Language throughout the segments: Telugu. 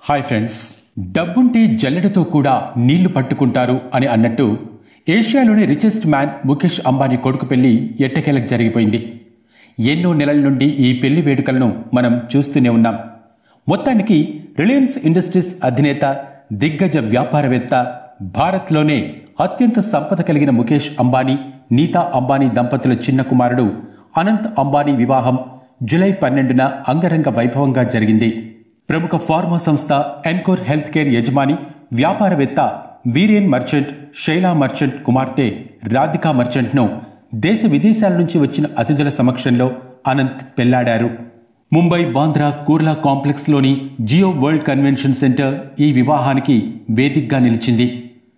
హాయ్ ఫ్రెండ్స్ డబ్బుంటే జల్లెడతో కూడా నీళ్లు పట్టుకుంటారు అని అన్నట్టు ఏషియాలోని రిచెస్ట్ మ్యాన్ ముఖేష్ అంబానీ కొడుకు పెళ్లి ఎట్టకేలకు జరిగిపోయింది ఎన్నో నెలల నుండి ఈ పెళ్లి వేడుకలను మనం చూస్తూనే ఉన్నాం మొత్తానికి రిలయన్స్ ఇండస్ట్రీస్ అధినేత దిగ్గజ వ్యాపారవేత్త భారత్లోనే అత్యంత సంపద కలిగిన ముఖేష్ అంబానీ నీతా అంబానీ దంపతుల చిన్న కుమారుడు అనంత్ అంబానీ వివాహం జూలై పన్నెండున అంగరంగ వైభవంగా జరిగింది ప్రముఖ ఫార్మా సంస్థ ఎన్కోర్ హెల్త్ కేర్ యజమాని వ్యాపారవేత్త వీరేన్ మర్చెంట్ శైలా మర్చెంట్ కుమార్తె రాధికా మర్చెంట్ను దేశ విదేశాల నుంచి వచ్చిన అతిథుల సమక్షంలో అనంత్ పెళ్లాడారు ముంబై బాంద్రా కూర్లా కాంప్లెక్స్లోని జియో వరల్డ్ కన్వెన్షన్ సెంటర్ ఈ వివాహానికి వేదికగా నిలిచింది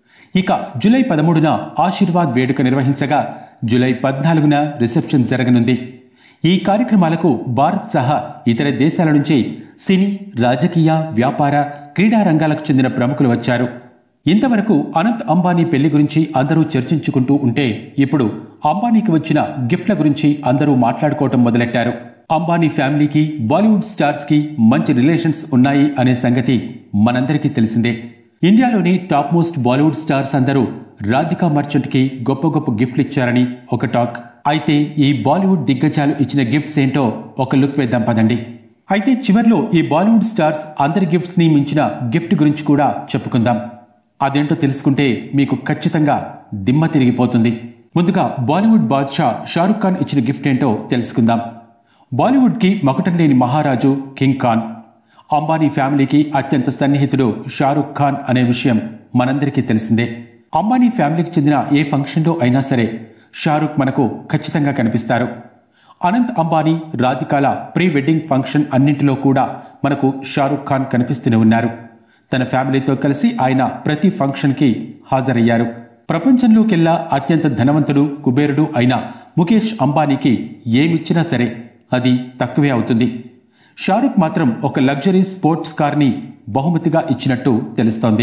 ఇక జూలై పదమూడున ఆశీర్వాద్ వేడుక నిర్వహించగా జూలై పద్నాలుగున రిసెప్షన్ జరగనుంది ఈ కార్యక్రమాలకు భారత్ సహా ఇతర దేశాల నుంచి సినీ రాజకీయ వ్యాపార క్రీడా రంగాలకు చెందిన ప్రముఖులు వచ్చారు ఇంతవరకు అనంత్ అంబానీ పెళ్లి గురించి అందరూ చర్చించుకుంటూ ఉంటే ఇప్పుడు అంబానీకి వచ్చిన గిఫ్ట్ల గురించి అందరూ మాట్లాడుకోవటం మొదలెట్టారు అంబానీ ఫ్యామిలీకి బాలీవుడ్ స్టార్స్ కి మంచి రిలేషన్స్ ఉన్నాయి అనే సంగతి మనందరికీ తెలిసిందే ఇండియాలోని టాప్ మోస్ట్ బాలీవుడ్ స్టార్స్ అందరూ రాధికా మర్చెంట్ కి గొప్ప గొప్ప గిఫ్ట్లు ఇచ్చారని ఒక టాక్ అయితే ఈ బాలీవుడ్ దిగ్గజాలు ఇచ్చిన గిఫ్ట్స్ ఏంటో ఒక లుక్ వేద్దాం పదండి అయితే చివర్లో ఈ బాలీవుడ్ స్టార్స్ అందరి గిఫ్ట్స్ ని మించిన గిఫ్ట్ గురించి కూడా చెప్పుకుందాం అదేంటో తెలుసుకుంటే మీకు ఖచ్చితంగా దిమ్మ తిరిగిపోతుంది ముందుగా బాలీవుడ్ బాద్షా షారుఖ్ ఖాన్ ఇచ్చిన గిఫ్ట్ ఏంటో తెలుసుకుందాం బాలీవుడ్కి మకుటం లేని మహారాజు కింగ్ ఖాన్ అంబానీ ఫ్యామిలీకి అత్యంత సన్నిహితుడు షారుఖ్ ఖాన్ అనే విషయం మనందరికీ తెలిసిందే అంబానీ ఫ్యామిలీకి చెందిన ఏ ఫంక్షన్లో అయినా సరే షారుఖ్ మనకు ఖచ్చితంగా కనిపిస్తారు అనంత్ అంబానీ రాధికాల ప్రీ వెడ్డింగ్ ఫంక్షన్ అన్నింటిలో కూడా మనకు షారుఖ్ ఖాన్ కనిపిస్తూనే ఉన్నారు తన ఫ్యామిలీతో కలిసి ఆయన ప్రతి ఫంక్షన్కి హాజరయ్యారు ప్రపంచంలోకెల్లా అత్యంత ధనవంతుడు కుబేరుడు అయిన ముఖేష్ అంబానీకి ఏమిచ్చినా సరే అది తక్కువే అవుతుంది షారుఖ్ మాత్రం ఒక లగ్జరీ స్పోర్ట్స్ కార్ని బహుమతిగా ఇచ్చినట్టు తెలుస్తోంది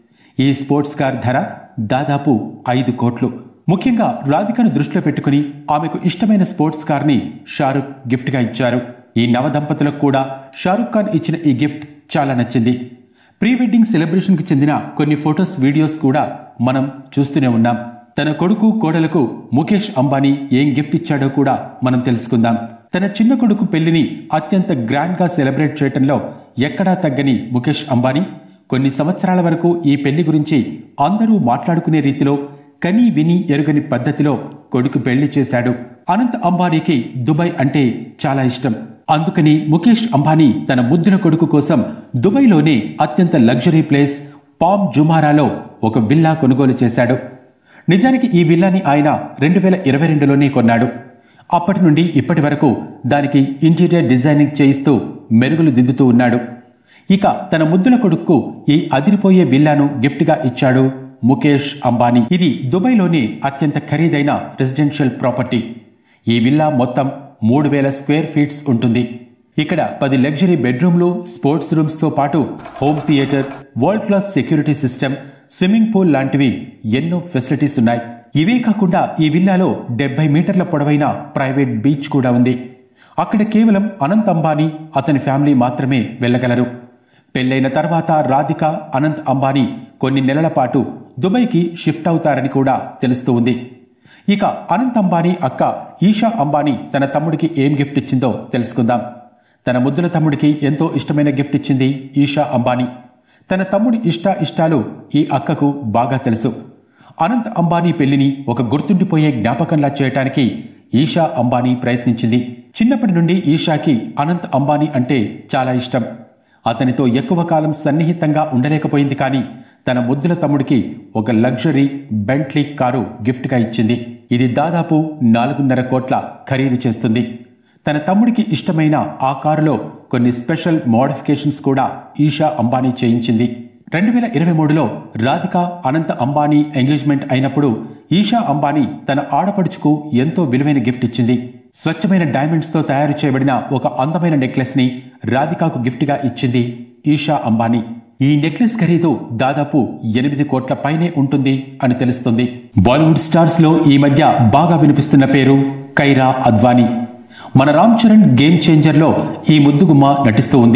ఈ స్పోర్ట్స్ కార్ ధర దాదాపు ఐదు కోట్లు ముఖ్యంగా రాధికను దృష్టిలో పెట్టుకుని ఆమెకు ఇష్టమైన స్పోర్ట్స్ కార్ని షారుఖ్ గిఫ్ట్గా ఇచ్చారు ఈ నవ దంపతులకు కూడా షారుఖ్ ఖాన్ ఇచ్చిన ఈ గిఫ్ట్ చాలా నచ్చింది ప్రీ వెడ్డింగ్ సెలబ్రేషన్కి చెందిన కొన్ని ఫొటోస్ వీడియోస్ కూడా మనం చూస్తూనే ఉన్నాం తన కొడుకు కోడలకు ముఖేష్ అంబానీ ఏం గిఫ్ట్ ఇచ్చాడో కూడా మనం తెలుసుకుందాం తన చిన్న కొడుకు పెళ్లిని అత్యంత గ్రాండ్ గా సెలబ్రేట్ చేయటంలో ఎక్కడా తగ్గని ముఖేష్ అంబానీ కొన్ని సంవత్సరాల వరకు ఈ పెళ్లి గురించి అందరూ మాట్లాడుకునే రీతిలో కని విని ఎరుగని పద్ధతిలో కొడుకు పెళ్లి చేశాడు అనంత్ అంబానీకి దుబాయ్ అంటే చాలా ఇష్టం అందుకని ముఖేష్ అంబానీ తన ముద్దుల కొడుకు కోసం దుబాయ్లోనే అత్యంత లగ్జరీ ప్లేస్ పామ్ జుమారాలో ఒక విల్లా కొనుగోలు చేశాడు నిజానికి ఈ విల్లాని ఆయన రెండు వేల ఇరవై రెండులోనే కొన్నాడు అప్పటి నుండి ఇప్పటి వరకు దానికి ఇంటీరియర్ డిజైనింగ్ చేయిస్తూ మెరుగులు దిద్దుతూ ఉన్నాడు ఇక తన ముద్దుల కొడుక్కు ఈ అదిరిపోయే విల్లాను గిఫ్ట్గా ఇచ్చాడు ముఖేష్ అంబానీ ఇది దుబాయ్లోని అత్యంత ఖరీదైన రెసిడెన్షియల్ ప్రాపర్టీ ఈ విల్లా మొత్తం మూడు వేల స్క్వేర్ ఫీట్స్ ఉంటుంది ఇక్కడ పది లగ్జరీ బెడ్రూమ్లు స్పోర్ట్స్ రూమ్స్తో పాటు home theatre world class security system swimming pool లాంటివి ఎన్నో ఫెసిలిటీస్ ఉన్నాయి ఇవే కాకుండా ఈ విల్లాలో డెబ్బై మీటర్ల పొడవైన ప్రైవేట్ బీచ్ కూడా ఉంది అక్కడ కేవలం అనంత్ అంబానీ అతని ఫ్యామిలీ మాత్రమే వెళ్ళగలరు పెళ్లైన తర్వాత రాధిక అనంత్ అంబానీ కొన్ని నెలల పాటు దుబాయ్కి షిఫ్ట్ అవుతారని కూడా తెలుస్తూ ఉంది ఇక అనంత్ అంబానీ అక్క ఈషా అంబానీ తన తమ్ముడికి ఏం గిఫ్ట్ ఇచ్చిందో తెలుసుకుందాం తన ముద్దుల తమ్ముడికి ఎంతో ఇష్టమైన గిఫ్ట్ ఇచ్చింది ఈషా అంబానీ తన తమ్ముడి ఇష్ట ఇష్టాలు ఈ అక్కకు బాగా తెలుసు అనంత్ అంబానీ పెళ్లిని ఒక గుర్తుండిపోయే జ్ఞాపకంలా చేయటానికి ఈషా అంబానీ ప్రయత్నించింది చిన్నప్పటి నుండి ఈషాకి అనంత్ అంబానీ అంటే చాలా ఇష్టం అతనితో ఎక్కువ కాలం సన్నిహితంగా ఉండలేకపోయింది కానీ తన ముద్దుల తమ్ముడికి ఒక లగ్జరీ బెంట్లీ కారు గిఫ్ట్గా ఇచ్చింది ఇది దాదాపు నాలుగున్నర కోట్ల ఖరీదు చేస్తుంది తన తమ్ముడికి ఇష్టమైన ఆ కారులో కొన్ని స్పెషల్ మోడిఫికేషన్స్ కూడా ఈషా అంబానీ చేయించింది రెండు వేల ఇరవై మూడులో రాధిక అనంత అంబానీ ఎంగేజ్మెంట్ అయినప్పుడు ఈషా అంబానీ తన ఆడపడుచుకు ఎంతో విలువైన గిఫ్ట్ ఇచ్చింది స్వచ్ఛమైన డైమండ్స్ తో తయారు చేయబడిన ఒక అందమైన నెక్లెస్ ని రాధికాకు గిఫ్ట్ గా ఇచ్చింది ఈషా అంబానీ ఈ నెక్లెస్ ఖరీదు దాదాపు ఎనిమిది కోట్ల పైనే ఉంటుంది అని తెలుస్తుంది బాలీవుడ్ స్టార్స్ లో ఈ మధ్య బాగా వినిపిస్తున్న పేరు కైరా అద్వానీ మన రామ్ చరణ్ గేమ్ చేంజర్లో ఈ ముద్దుగుమ్మ నటిస్తూ ఉంది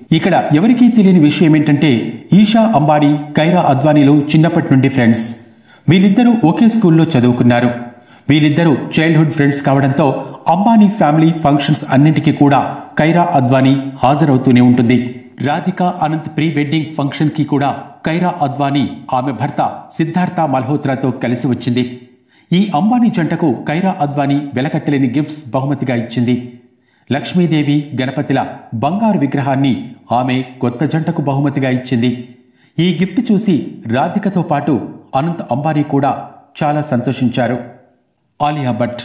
ఇక్కడ ఎవరికీ తెలియని విషయం ఏంటంటే ఈషా అంబానీ కైరా అద్వానీలు చిన్నప్పటి నుండి ఫ్రెండ్స్ వీళ్ళిద్దరూ ఒకే స్కూల్లో చదువుకున్నారు వీళ్ళిద్దరూ చైల్డ్హుడ్ ఫ్రెండ్స్ కావడంతో అంబానీ ఫ్యామిలీ ఫంక్షన్స్ అన్నింటికీ కూడా కైరా అద్వానీ హాజరవుతూనే ఉంటుంది Radhika Anant pre wedding function కి కూడా కైరా అద్వానీ ఆమె భర్త సిద్ధార్థ మల్హోత్రాతో కలిసి వచ్చింది ఈ అంబానీ జంటకు కైరా అద్వానీ వెలకట్టలేని గిఫ్ట్స్ బహుమతిగా ఇచ్చింది లక్ష్మీదేవి గణపతిల బంగారు విగ్రహాన్ని ఆమె కొత్త జంటకు బహుమతిగా ఇచ్చింది ఈ గిఫ్ట్ చూసి రాధికతో పాటు అనంత్ అంబానీ కూడా చాలా సంతోషించారు ఆలియా భట్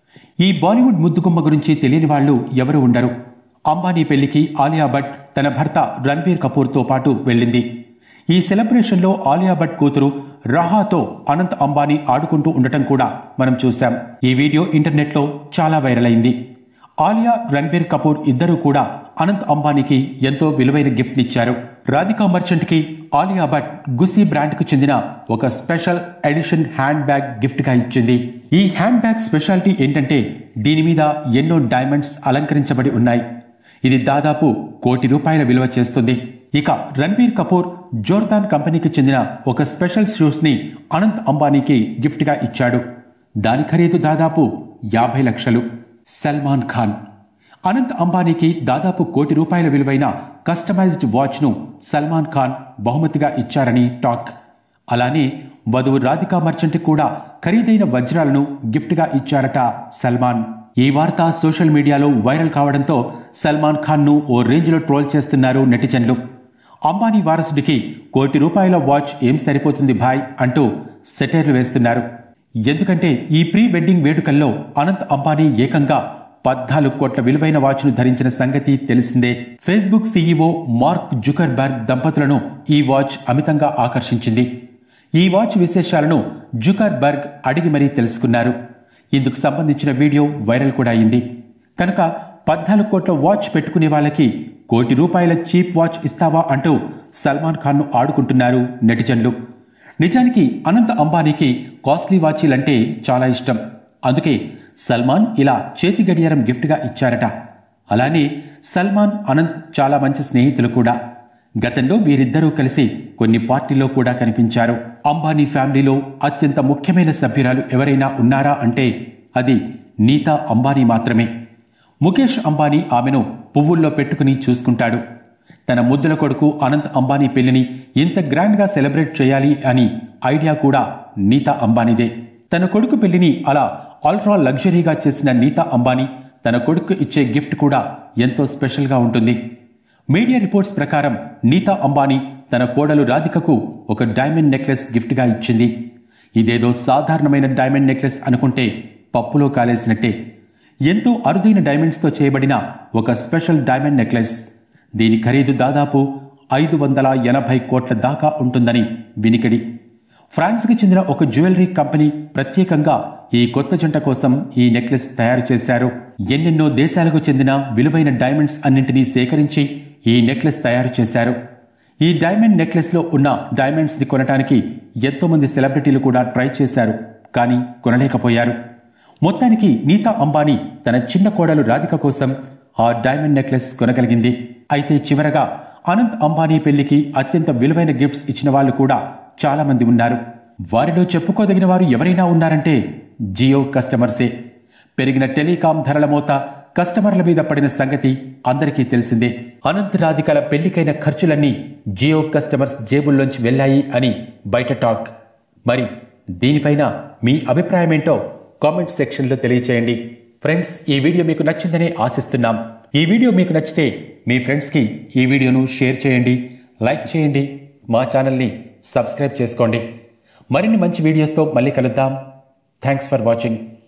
ఈ బాలీవుడ్ ముద్దుగుమ్మ గురించి తెలియని వాళ్ళు ఎవరు ఉండరు అంబానీ పెళ్లికి ఆలియా భట్ తన భర్త రణ్బీర్ కపూర్తో పాటు వెళ్ళింది ఈ సెలబ్రేషన్లో ఆలియా భట్ కూతురు రహాతో అనంత్ అంబానీ ఆడుకుంటూ ఉండటం కూడా మనం చూశాం ఈ వీడియో ఇంటర్నెట్లో చాలా వైరల్ అయింది ఆలియా రణ్బీర్ కపూర్ ఇద్దరూ కూడా అనంత్ అంబానీకి ఎంతో విలువైన గిఫ్ట్ ఇచ్చారు రాధికా మర్చెంట్ కి ఆలియా భట్ గుసీ బ్రాండ్ కు చెందిన ఒక special edition handbag gift గా ఇచ్చింది ఈ హ్యాండ్ బ్యాగ్ స్పెషాలిటీ ఏంటంటే దీని మీద ఎన్నో డైమండ్స్ అలంకరించబడి ఉన్నాయి ఇది దాదాపు కోటి రూపాయల విలువ చేస్తుంది ఇక రణ్బీర్ కపూర్ జోర్దాన్ కంపెనీకి చెందిన ఒక స్పెషల్ షూస్ ని అనంత్ అంబానీకి గిఫ్ట్ గా ఇచ్చాడు దాని ఖరీదు దాదాపు యాభై లక్షలు సల్మాన్ ఖాన్ అనంత్ అంబానీకి దాదాపు కోటి రూపాయల విలువైన కస్టమైజ్డ్ వాచ్ను సల్మాన్ ఖాన్ బహుమతిగా ఇచ్చారని టాక్ అలానే వధువు రాధికా మర్చెంట్ కూడా ఖరీదైన వజ్రాలను గిఫ్ట్గా ఇచ్చారట సల్మాన్ ఈ వార్త సోషల్ మీడియాలో వైరల్ కావడంతో సల్మాన్ ఖాన్ను ఓ రేంజ్లో ట్రోల్ చేస్తున్నారు నెటిజన్లు అంబానీ వారసుడికి కోటి రూపాయల వాచ్ ఏం సరిపోతుంది భాయ్ అంటూ సెటైర్లు వేస్తున్నారు ఎందుకంటే ఈ ప్రీ వెడ్డింగ్ వేడుకల్లో అనంత్ అంబానీ ఏకంగా పద్నాలుగు కోట్ల విలువైన వాచ్ను ధరించిన సంగతి తెలిసిందే ఫేస్బుక్ సీఈఓ మార్క్ జుకర్బర్గ్ దంపతులను ఈ వాచ్ అమితంగా ఆకర్షించింది ఈ వాచ్ విశేషాలను జుకర్బర్గ్ అడిగి మరీ తెలుసుకున్నారు ఇందుకు సంబంధించిన వీడియో వైరల్ కూడా అయింది కనుక పద్నాలుగు కోట్ల వాచ్ పెట్టుకునే వాళ్ళకి కోటి రూపాయల చీప్ వాచ్ ఇస్తావా అంటూ సల్మాన్ ఖాన్ను ఆడుకుంటున్నారు నెటిజన్లు నిజానికి అనంత్ అంబానీకి కాస్ట్లీ వాచీలంటే చాలా ఇష్టం అందుకే సల్మాన్ ఇలా చేతి గడియారం గిఫ్ట్గా ఇచ్చారట అలానే సల్మాన్ అనంత్ చాలా మంచి స్నేహితులు కూడా గతంలో వీరిద్దరూ కలిసి కొన్ని పార్టీలో కూడా కనిపించారు అంబానీ ఫ్యామిలీలో అత్యంత ముఖ్యమైన సభ్యురాలు ఎవరైనా ఉన్నారా అంటే అది నీతా అంబానీ మాత్రమే ముఖేష్ అంబానీ ఆమెను పువ్వుల్లో పెట్టుకుని చూసుకుంటాడు తన ముద్దుల కొడుకు అనంత్ అంబానీ పెళ్లిని ఇంత గ్రాండ్గా సెలబ్రేట్ చేయాలి అని ఐడియా కూడా నీతా అంబానీదే తన కొడుకు పెళ్లిని అలా అల్ట్రా లగ్జరీగా చేసిన నీతా అంబానీ తన కొడుకు ఇచ్చే గిఫ్ట్ కూడా ఎంతో స్పెషల్గా ఉంటుంది మీడియా రిపోర్ట్స్ ప్రకారం నీతా అంబానీ తన కోడలు రాధికకు ఒక డైమండ్ నెక్లెస్ గిఫ్ట్గా ఇచ్చింది ఇదేదో సాధారణమైన డైమండ్ నెక్లెస్ అనుకుంటే పప్పులో కాలేసినట్టే ఎంతో అరుదైన డైమండ్స్తో చేయబడిన ఒక స్పెషల్ డైమండ్ నెక్లెస్ దీని ఖరీదు దాదాపు ఐదు వందల ఎనభై కోట్ల దాకా ఉంటుందని వినికిడి ఫ్రాన్స్కి చెందిన ఒక జ్యువెలరీ కంపెనీ ప్రత్యేకంగా ఈ కొత్త జంట కోసం ఈ నెక్లెస్ తయారు చేశారు ఎన్నెన్నో దేశాలకు చెందిన విలువైన డైమండ్స్ అన్నింటినీ సేకరించి ఈ నెక్లెస్ తయారు చేశారు ఈ డైమండ్ నెక్లెస్లో ఉన్న డైమండ్స్ని కొనటానికి ఎంతోమంది సెలబ్రిటీలు కూడా ట్రై చేశారు కానీ కొనలేకపోయారు మొత్తానికి నీతా అంబానీ తన చిన్న కోడలు రాధిక కోసం ఆ డైమండ్ నెక్లెస్ కొనగలిగింది అయితే చివరగా అనంత్ అంబానీ పెళ్లికి అత్యంత విలువైన గిఫ్ట్స్ ఇచ్చిన వాళ్ళు కూడా చాలా మంది ఉన్నారు వారిలో చెప్పుకోదగిన వారు ఎవరైనా ఉన్నారంటే జియో కస్టమర్సే పెరిగిన టెలికాం ధరల మోత కస్టమర్ల మీద పడిన సంగతి అందరికీ తెలిసిందే అనంత్ రాధికల పెళ్లికైన ఖర్చులన్నీ జియో కస్టమర్స్ జేబుల్లోంచి వెళ్ళాయి అని బయట టాక్ మరి దీనిపైన మీ అభిప్రాయం ఏంటో కామెంట్ సెక్షన్లో తెలియచేయండి ఫ్రెండ్స్ ఈ వీడియో మీకు నచ్చిందనే ఆశిస్తున్నాం ఈ వీడియో మీకు నచ్చితే మీ ఫ్రెండ్స్కి ఈ వీడియోను షేర్ చేయండి లైక్ చేయండి మా ఛానల్ని సబ్స్క్రైబ్ చేసుకోండి మరిన్ని మంచి వీడియోస్తో మళ్ళీ కలుద్దాం థ్యాంక్స్ ఫర్ వాచింగ్